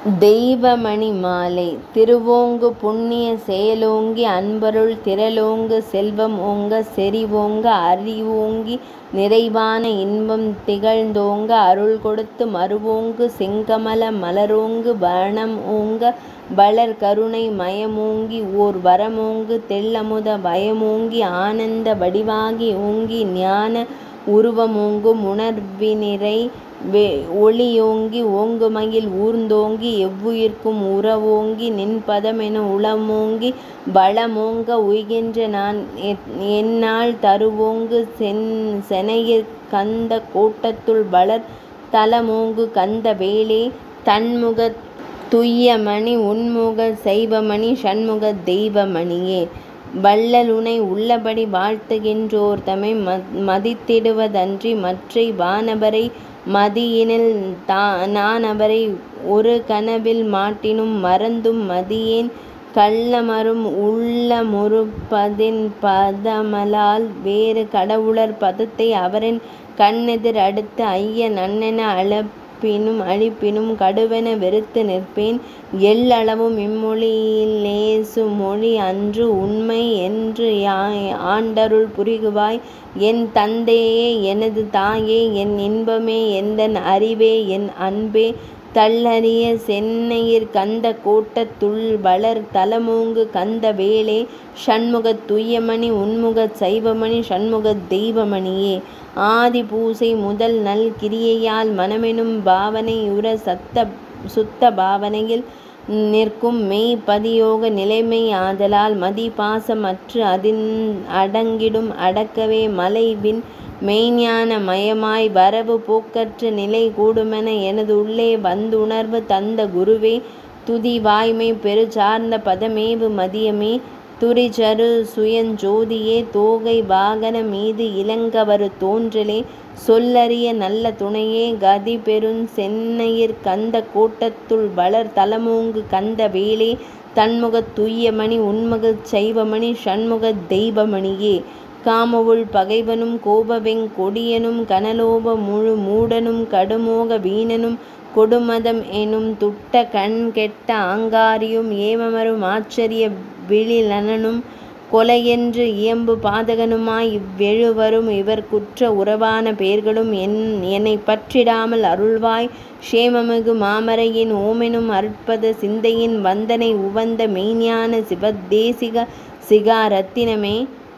தெய்வமணி மாலை திருவோங்கு புண்ணியச் செயலோங்கி அன்பருள் திரளோங்க செல்வம் ஓங்க செறிவோங்க அறிவோங்கி நிறைவான இன்பம் திகழ்ந்தோங்க அருள் கொடுத்து மருவோங்கு செங்கமல மலரோங்கு வனம் ஓங்க வளர் கருணை மயமோங்கி ஓர் வரமோங்கு தெள்ளமுத வயமோங்கி ஆனந்த வடிவாகி ஓங்கி ஞான உருவமோங்கும் உணர்வினிறை ஒளியோங்கி ஓங்குமயில் ஊர்ந்தோங்கி எவ்வுயிர்க்கும் உறவோங்கி நின்பதமென உளமோங்கி வளமோங்க உய்கின்ற நான் எந்நாள் தருவோங்கு செனையிற் கந்த கோட்டத்துள் வளர் தலமோங்கு கந்த வேலே தண்முகத் துய்யமணி உண்முகச் சைவமணி சண்முகத் தெய்வமணியே வள்ளலுனை உள்ளபடி வாழ்த்துகின்றோர்தமை மதித்திடுவதன்றி மற்றை வானவரை மதியினில் நானவரை ஒரு கனவில் மாட்டினும் மறந்தும் மதியேன் கள்ளமரும் உள்ளமுறுப்பதென் பதமலால் வேறு கடவுளர் பதத்தை அவரின் கண்ணெதிர் அடுத்து ஐய நண்ணென அழிப்பினும் கடுவென வெறுத்து நிற்பேன் எள்ளளவும் இம்மொழியிலேசு மொழி அன்று உண்மை என்று ஆண்டருள் புரிகுவாய் என் தந்தையே எனது தாயே என் இன்பமே எந்தன் அறிவே என் அன்பே தள்ளரிய சென்னையிற் கந்த கோட்டத்துள் வளர் தலமோங்கு கந்த வேலே சண்முகத் துய்யமணி உண்முகச் சைவமணி சண்முகத் தெய்வமணியே ஆதி பூசை முதல் நல் கிரியையால் மனமெனும் பாவனை உற சுத்த பாவனையில் நிற்கும் மெய் பதியோக நிலைமை ஆதலால் மதி பாசம் அற்று அதின் அடங்கிடும் அடக்கவே மலை விண் மெய்ஞ்ஞான மயமாய் வரவு போக்கற்ற நிலை கூடுமென எனது உள்ளே வந்துணர்வு தந்த குருவே துதி வாய்மை பெருசார்ந்த பதமேவு மதியமே துரிசறு சுயஞ்சோதியே தோகை வாகன மீது இளங்கவரு தோன்றலே சொல்லரிய நல்ல துணையே கதி பெருஞ் சென்னையிற் கந்த கோட்டத்துள் வளர் தலமோங்கு கந்த வேலே தண்முகத் துய்யமணி உண்முகச் சைவமணி சண்முகத் தெய்வமணியே காமவுள் பகைவனும் கோபவெங் கொடியனும் கனலோப முழு மூடனும் கடுமோக வீணனும் கொடுமதம் எனும் துட்ட கண் கெட்ட ஆங்காரியும் ஏமமரும் ஆச்சரிய விழிலனனும் கொலையென்று இயம்பு பாதகனுமாய் இவ்வெழுவரும் இவர் குற்ற உறவான பேர்களும் என்னைப் பற்றிடாமல் அருள்வாய் சேமமிகு மாமரையின் ஓமெனும் அருட்பத சிந்தையின் வந்தனை உவந்த மெய்ஞ்ஞான சிவதேசிக சிகாரத்தினமே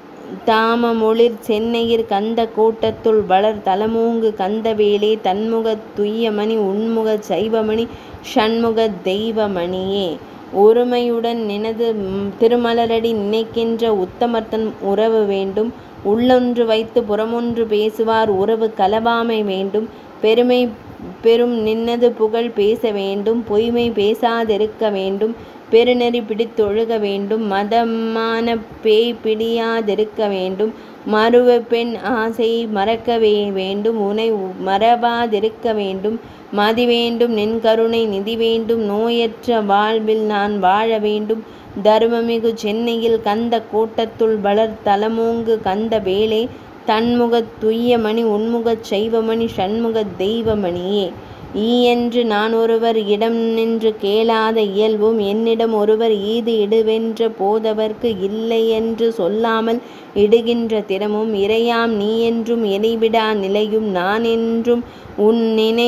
தாமமொளிர் சென்னையிற் கந்த கோட்டத்துள் வளர் தலமோங்கு கந்த வேலே தண்முகத் துய்யமணி உண்முகச் சைவமணி சண்முகத் தெய்வமணியே ஒருமையுடன் நினது திருமலரடி நினைக்கின்ற உத்தமர்தன் உறவு வேண்டும் உள்ளொன்று வைத்து புறமொன்று பேசுவார் உறவு கலவாமை வேண்டும் பெருமை பெரும் நின்னது புகழ் பேச வேண்டும் பொய்மை பேசாதிருக்க வேண்டும் பெருநெறி பிடித்தொழுக வேண்டும் மதமான பேய் பிடியாதிருக்க வேண்டும் மருவ பெண் ஆசை மறக்கவே வேண்டும் உனை மறவாதிருக்க வேண்டும் மதி வேண்டும் நின் கருணை நிதி வேண்டும் நோயற்ற வாழ்வில் நான் வாழ வேண்டும் தருமமிகு சென்னையில் கந்த கோட்டத்துள் வளர் தலமோங்கு கந்த வேலே தண்முகத் துய்யமணி உண்முகச் சைவமணி சண்முகத் தெய்வமணியே ஈயென்று நான் ஒருவர் இடம் நின்று கேளாத இயல்பும் என்னிடம் ஒருவர் ஈது இடுவென்ற போதவர்க்கு இல்லையென்று சொல்லாமல் இடுகின்ற திறமும் இறையாம் நீயென்றும் இணைவிடா நிலையும் நானென்றும் உன்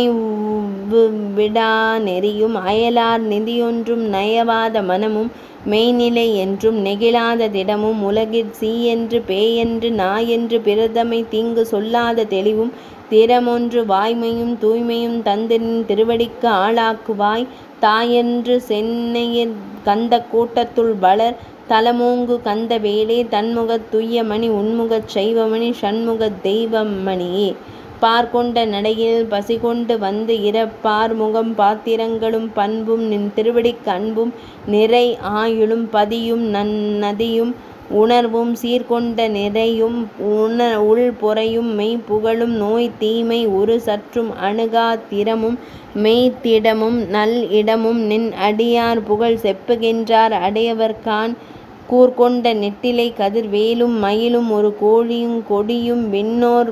நினைவு விடா நெறியும் அயலார் நிதியொன்றும் நயவாத மனமும் மெய்நிலை என்றும் நெகிழாத திடமும் உலகிற் சீயென்று பேயென்று நாயென்று பிறதமை தீங்கு சொல்லாத தெளிவும் திறமொன்று வாய்மையும் தூய்மையும் தந்து நின் திருவடிக்கு ஆளாக்குவாய் தாயென்று சென்னையிற் கந்த கோட்டத்துள் வளர் தலமோங்கு கந்த வேலே தண்முகத் துய்யமணி உண்முகச் சைவமணி சண்முகத் தெய்வமணியே பார்கொண்ட நடையினில் பசிகொண்டு வந்து இரப்பார் முகம் பாத்திரங்களும் பண்பும் நின் திருவடிக்கு அன்பும் நிறை ஆயுளும் பதியும் நன்னதியும் உணர்வும் சீர்கொண்ட நிறையும் உள் பொறையும் மெய் புகழும் நோய் தீமை ஒரு சற்றும் அணுகா திறமும் மெய்த்திடமும் நல் இடமும் நின் அடியார் புகழ் செப்புகின்றார் அடையவர்காண் கூர்கொண்ட நெட்டிலை கதிர்வேலும் மயிலும் ஒரு கோழியுங் கொடியும் விண்ணோர்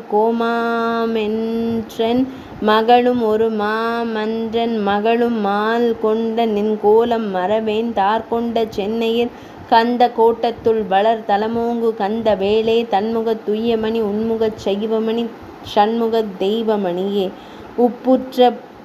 கோமாமென்றன் மகளும் ஒரு மாமன்றன் மகளும் மால் கொண்ட நின் கோலம் மறவேன் தார்கொண்ட சென்னையிற் கந்த கோட்டத்துள் வளர் தலமோங்கு கந்த வேலே தண்முகத் துய்யமணி உண்முகச் சைவமணி ஷண்முகத் தெய்வமணியே உப்புற்ற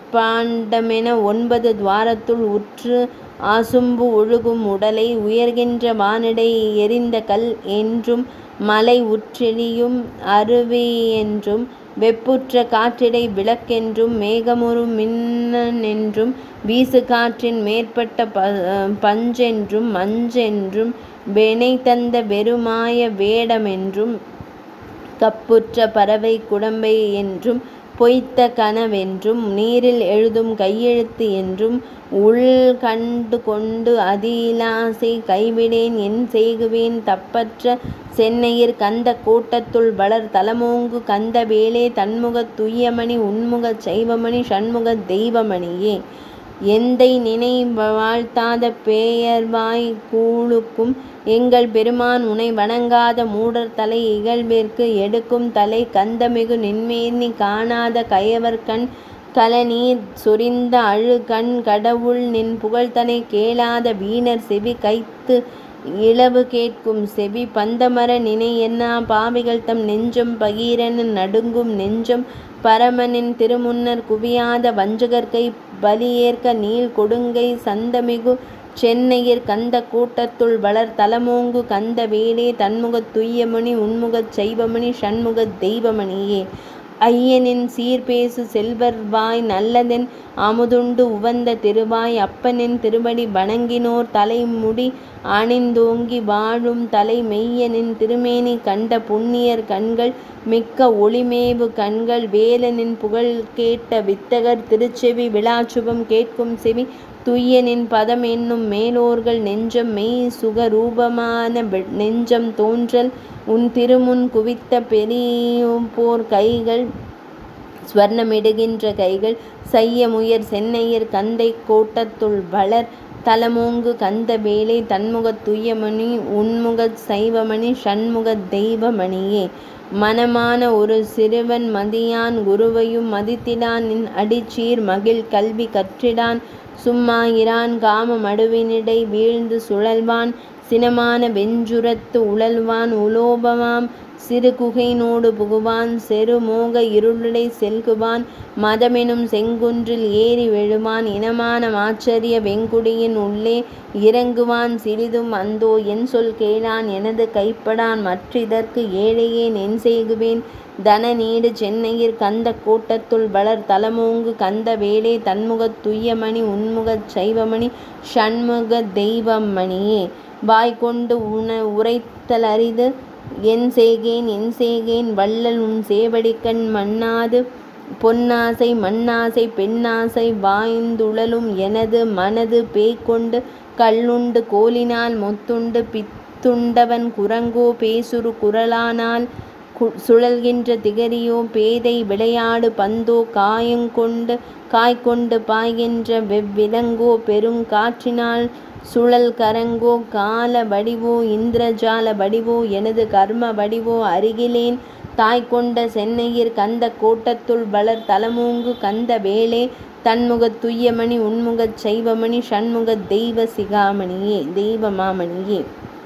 பாண்டமென ஒன்பது துவாரத்துள் உற்று அசும்பு ஒழுகும் உடலை உயர்கின்ற வானிடை எரிந்த கல் என்றும் மலை உற்றெரியும் அருவியென்றும் வெப்புற்ற காற்றிடை விளக்கென்றும் மேகமுறு மின்னென்றும் வீசு காற்றின் மேற்பட்ட பஞ்சென்றும் மஞ்சென்றும் வினைதந்த வெறுமாய வேடமென்றும் கப்புற்ற பறவை குடம்பை என்றும் பொய்த்த கனவென்றும் நீரில் எழுதும் கையெழுத்து என்றும் உள் கண்டு கொண்டு அதிலாசை கைவிடேன் என் செய்குவேன் தப்பற்ற சென்னையிற் கந்த கோட்டத்துள் வளர் தலமோங்கு கந்த வேலே தண்முகத் துய்யமணி உண்முகச் சைவமணி ஷண்முகத் தெய்வமணியே எந்தை நினை வாழ்த்தாத பேயர்வாய் கூழுக்கும் எங்கள் பெருமான் உனை வணங்காத மூடர் தலை இகழ்விற்கு எடுக்கும் தலை கந்தமிகு நின்மேனி காணாத கயவர்கண் கலநீர் சொரிந்த அழுகண் கடவுள் நின் புகழ்தனை கேளாத வீணர் செவி கைத்து இலவு கேட்கும் செவி பந்தமர நினை என்னா பாவிகள் தம் நெஞ்சம் பகீரென நடுங்கும் நெஞ்சம் பரமனின் திருமுன்னர் குவியாத வஞ்சகர்கை பலியேற்க நீள் கொடுங்கை சந்தமிகு சென்னையிற் கந்த கூட்டத்துள் வளர் தலமோங்கு கந்த வேலே தண்முகத் துய்யமணி உண்முகச் சைவமணி ஷண்முகத் தெய்வமணியே ஐயனின் சீர்பேசு செல்வர்வாய் நல்லதென் அமுதுண்டு உவந்த திருவாய் அப்பனின் திருவடி வணங்கினோர் தலைமுடி அணிந்தோங்கி வாழும் தலை மெய்யனின் திருமேனி கண்ட புண்ணியர் கண்கள் மிக்க ஒளிமேவு கண்கள் வேலனின் புகழ் கேட்ட வித்தகர் திருச்செவி விழாச்சுபம் கேட்கும் செவி துய்யனின் பதம் என்னும் மேலோர்கள் நெஞ்சம் மெய் சுகரூபமான நெஞ்சம் தோன்றல் உன் திருமுன் குவித்த பெரியோர் கைகள் ஸ்வர்ணமிடுகின்ற கைகள் செய்ய முயற் சென்னையர் கந்தை கோட்டத்துள் வளர் தலமோங்கு கந்த வேலை தன்முகத் துய்யமணி உன்முகச் சைவமணி ஷண்முகத் தெய்வமணியே மனமான ஒரு சிறுவன் மதியான் குருவையும் மதித்திடான் நின் அடிச்சீர் மகிழ் கல்வி கற்றிடான் சும்மா இரான் காம மடுவினிடை வீழ்ந்து சுழல்வான் சினமான வெஞ்சுரத்து உழல்வான் உலோபமாம் சிறு குகையினோடு புகுவான் செரு மோக இருளிடை செல்குவான் மதமெனும் செங்குன்றில் ஏறி விழுவான் இனமான மாச்சரிய வெங்குடியின் உள்ளே இறங்குவான் சிறிதும் அந்தோ என் சொல் கேளான் எனது கைப்படான் மற்றிதற்கு ஏழையேன் என் செய்குவேன் தன நீடு சென்னையிற் கந்த கோட்டத்துள் வளர் தலமோங்கு கந்த வேலே தன்முகத் துய்யமணி உன்முகச் சைவமணி ஷண்முக தெய்வமணியே வாய்கொண்டு உண உரைத்தலரிது என் செய்கேன் என் செய்கேன் வள்ளல் உன் சேவடிக்கண் மண்ணாது பொன்னாசை மண்ணாசை பெண்ணாசை வாய்ந்துழலும் எனது மனது பேய்கொண்டு கள்ளுண்டு கோலினால் மொத்துண்டு பித்துண்டவன் குரங்கோ பேசுறு குரலானால் சுழல்கின்ற திகரியோ பேதை விளையாடு பந்தோ காயங்கொண்டு காய்கொண்டு பாய்கின்ற வெவ்விலங்கோ பெருங்காற்றினால் சுழல் கரங்கோ கால வடிவோ இந்திரஜால வடிவோ எனது கர்ம வடிவோ அருகிலேன் தாய்கொண்ட சென்னையிற் கந்த கோட்டத்துள் வளர் தலமூங்கு கந்த வேலே தன்முகத் துய்யமணி உன்முகச் சைவமணி ஷண்முகத் தெய்வ சிகாமணியே தெய்வ மாமணியே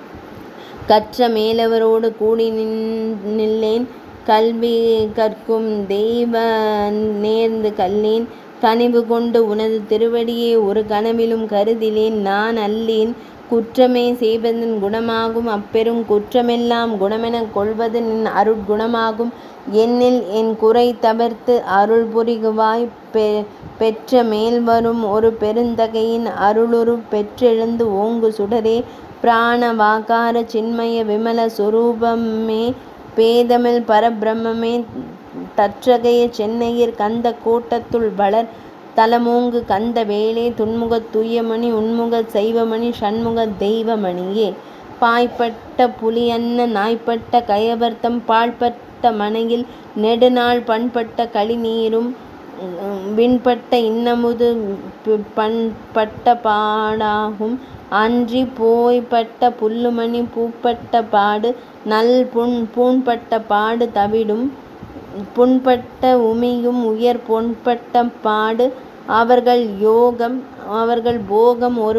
கற்ற மேலவரோடு கூடி நில்லேன் கல்வி கற்கும் தெய்வ நேர்ந்து கல்லேன் கனிவு கொண்டு உனது திருவடியே ஒரு கனவிலும் கருதிலேன் நான் அல்லேன் குற்றமே செய்வதன் குணமாகும் அப்பெரும் குற்றமெல்லாம் குணமெனக் கொள்வது நின் அருட்குணமாகும் என்னில் என் குறை தவிர்த்து அருள் புரிகுவாய் பெற்ற மேல்வரும் ஒரு பெருந்தகையின் அருளுரு பெற்றெழுந்து ஓங்கு சுடரே பிராண வாகார சின்மய விமல சொரூபமே பேதமில் பரபிரம்மே தற்றகைய சென்னையிற் கந்த கோட்டத்துள் வளர் தலமோங்கு கந்த வேலே துன்முகத் துய்யமணி உன்முகச் சைவமணி ஷண்முகத் தெய்வமணியே பாய்ப்பட்ட புலியன்ன நாய்ப்பட்ட கயவர்த்தம் பாழ்பட்ட மனையில் நெடுநாள் பண்பட்ட களிநீரும் விண்பட்ட இன்னமுது பண்பட்ட பாடாகும் அன்றிப் போய்ப்பட்ட புல்லுமணி பூப்பட்ட பாடு நல் புண் பூண்பட்ட பாடு தவிடும் புண்பட்ட உமியும் உயர் பொன்பட்ட பாடு அவர்கள் யோகம் அவர்கள் போகம் ஒரு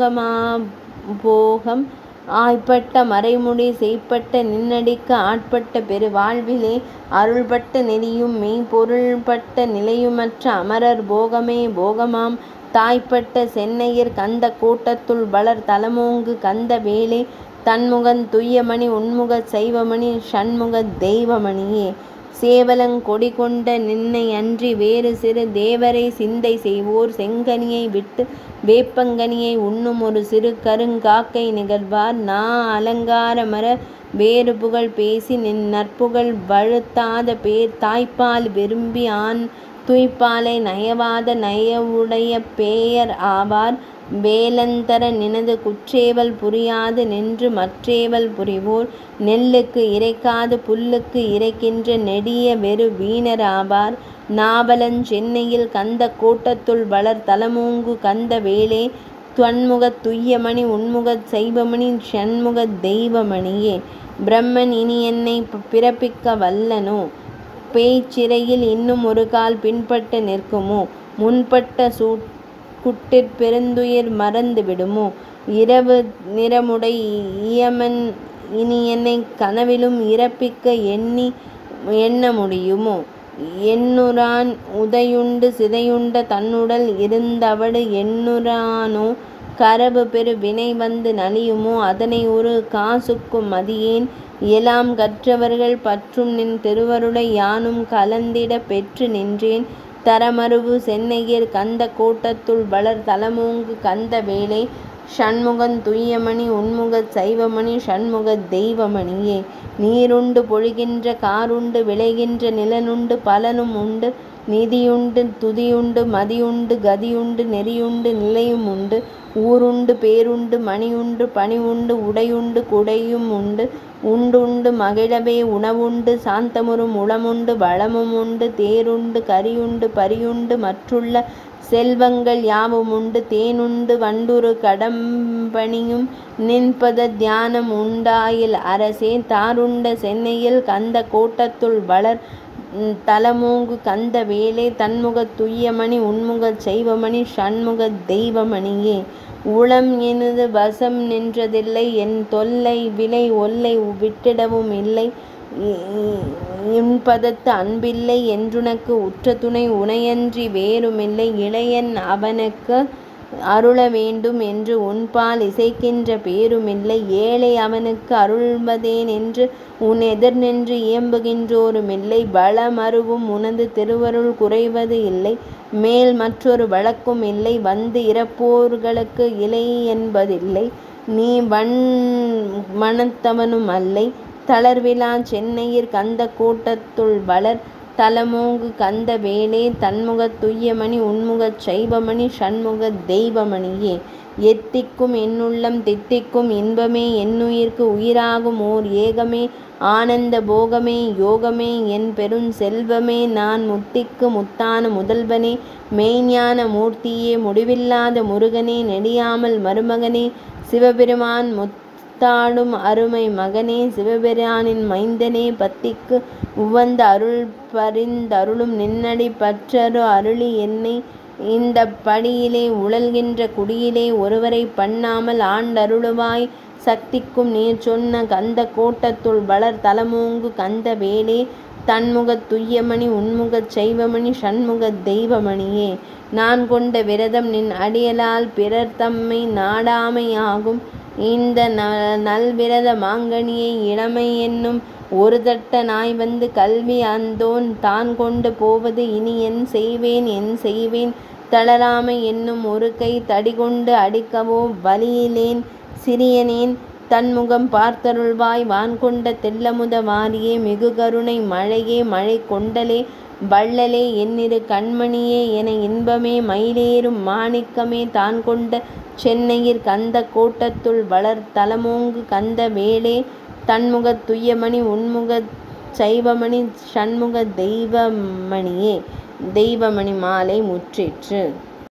போகமாபோகம் ஆய்ப்பட்ட மறைமுடி செய்ப்பட்ட நின்னடிக்கு ஆட்பட்ட பெரு வாழ்விலே அருள்பட்ட நெறியும் மெய்ப்பொருள்பட்ட நிலையுமற்ற அமரர் போகமே போகமாம் தாய்ப்பட்ட சென்னையர் கந்தக் கோட்டத்துள் வளர் தலமோங்கு கந்த வேலே தண்முகந் துய்யமணி உண்முகச் சைவமணி ஷண்முகத் தெய்வமணியே சேவலங் கொடிகொண்ட நின்னையன்றி வேறு சிறு தேவரை சிந்தை செய்வோர் செங்கனியை விட்டு வேப்பங்கனியை உண்ணும் ஒரு சிறு கருங் காக்கை நிகழ்வார் நா அலங்காரமற வேறு புகழ் பேசி நின் நற்புகழ் வழுத்தாத பேர் தாய்ப்பால் விரும்பி ஆன் துய்ப்பாலை நயவாத நயவுடைய பேயர் ஆவார் வேலந்தர நினது குற்றேவல் புரியாது நின்று மற்றேவல் புரிவோர் நெல்லுக்கு இறைக்காது புல்லுக்கு இறைக்கின்ற நெடிய வெரு வீணர் ஆவார் நாவலஞ் சென்னையில் கந்தக் கோட்டத்துள் வளர் தலமோங்கு கந்த வேலே தொன்முகத் துய்யமணி உண்முகச் சைவமணி ஷண்முகத் தெய்வமணியே பிரமன் இனி என்னைப் பிறப்பிக்க வல்லனோ பேய்ச் சிறையில் இன்னும் ஒருகால் பின்பட்டு நிற்குமோ முன்பட்ட சூட்குட்டிற் பெருந்துயிர் மறந்து விடுமோ இரவு நிறமுடை இயமன் இனி என்னைக் கனவிலும் இறப்பிக்க எண்ணி எண்ண முடியுமோ எண்ணுறான் உதையுண்டு சிதையுண்ட தன்னுடல் இருந்தவடு எண்ணுறானோ கரவு பெரு வினை வந்து நலியுமோ அதனை ஒரு காசுக்கும் மதியேன் எலாம் கற்றவர்கள் பற்றும் நின் திருவருளை யானும் கலந்திடப் பெற்று நின்றேன் தரமருவு சென்னையர் கந்தக் கோட்டத்துள் வளர் தலமோங்கு கந்த வேலே ஷண்முகந் துய்யமணி உண்முகச் சைவமணி ஷண்முகத் தெய்வமணியே நீருண்டு பொழிகின்ற காருண்டு விளைகின்ற நிலனுண்டு பலனும் உண்டு நிதியுண்டு துதியுண்டு மதியுண்டு கதியுண்டு நெறியுண்டு நிலையும் உண்டு ஊருண்டு பேருண்டு மணியுண்டு பணிவுண்டு உடையுண்டு குடையும் உண்டு உண்டுண்டு மகிழவே உணவுண்டு சாந்தமுறும் உளமுண்டு வளமும் உண்டு தேருண்டு கரியுண்டு பரியுண்டு மற்றுள்ள செல்வங்கள் யாவுமுண்டு தேனுண்டு வண்டுறு கடம்பணியும் நின்பத தியானம் உண்டாயில் அரசே தாருண்ட சென்னையில் கந்த கோட்டத்துள் வளர் தலமோங்கு கந்த வேலே தன்முகத் துய்யமணி உண்முகச் செய்வமணி ஷண்முகத் தெய்வமணியே உளம் எனது வசம் நின்றதில்லை என் தொல்லை விலை ஒல்லை விட்டிடவும் இல்லை இன்பதத்து அன்பில்லை என்றுனக்கு உற்ற துணை உனையன்றி வேறுமில்லை இளையன் அவனுக்கு அருள வேண்டும் என்று உன்பால் இசைக்கின்ற பேருமில்லை ஏழை அவனுக்கு அருள்வதேன் என்று உன் எதிர் நின்று இயம்புகின்றோருமில்லை பலமருவும் உனது திருவருள் குறைவது இல்லை மேல் மற்றொரு வழக்கும் இல்லை வந்து இறப்போர்களுக்கு இலை என்பதில்லை நீ வன் மனத்தவனும் அல்லை தளர்விலாச் சென்னையிற் கந்தக் கோட்டத்துள் வளர் தலமோங்கு கந்த வேலே தன்முகத் துய்யமணி உண்முகச் சைவமணி ஷண்முகத் தெய்வமணியே எத்திக்கும் என்னுள்ளம் தித்திக்கும் இன்பமே என்னுயிர்க்கு உயிராகும் ஓர் ஏகமே ஆனந்த போகமே யோகமே என் பெருஞ் செல்வமே நான் முத்திக்கு முத்தான முதல்வனே மெய்ஞ்ஞான மூர்த்தியே முடிவில்லாத முருகனே நெடியாமல் மருமகனே சிவபெருமான் முத்தாடும் அருமை மகனே சிவபிரானின் மைந்தனே பத்திக்கு உவந்த அருள் பரிந்தருளும் நின்னடி பற்றரு அருளி என்னை இந்தப் படியிலே உழல்கின்ற குடியிலே ஒருவரைப் பண்ணாமல் ஆண்டருளுவாய் சக்திக்கும் நீர் சொன்ன கந்தக் கோட்டத்துள் வளர் தலமோங்கு கந்த வேலே தன்முகத் துய்யமணி உன்முகச் சைவமணி ஷண்முகத் தெய்வமணியே நான் கொண்ட விரதம் நின் அடியலால் பிறர் தம்மை நாடாமையாகும் இந்த நல்விரத மாங்கனியை இளமை என்னும் ஒரு தட்ட நாய் வந்து கல்வி அந்தோன் தான் கொண்டு போவது இனி என் செய்வேன் என் செய்வேன் தளராமை என்னும் ஒரு கை தடிகொண்டு அடிக்கவோ வலியிலேன் சிறியனேன் தன்முகம் பார்த்தருள்வாய் வான்கொண்ட தெள்ளமுத வாரியே மிகுகருணை மழையே மழை கொண்டலே வள்ளலே என்னிரு கண்மணியே என இன்பமே மயிலேறும் மாணிக்கமே தான் கொண்ட சென்னையிற் கந்தக் கோட்டத்துள் வளர் தலமோங்கு கந்த வேலே தன்முகத் துய்யமணி உன்முகச் சைவமணி ஷண்முகத் தெய்வமணியே தெய்வமணி மாலை முற்றிற்று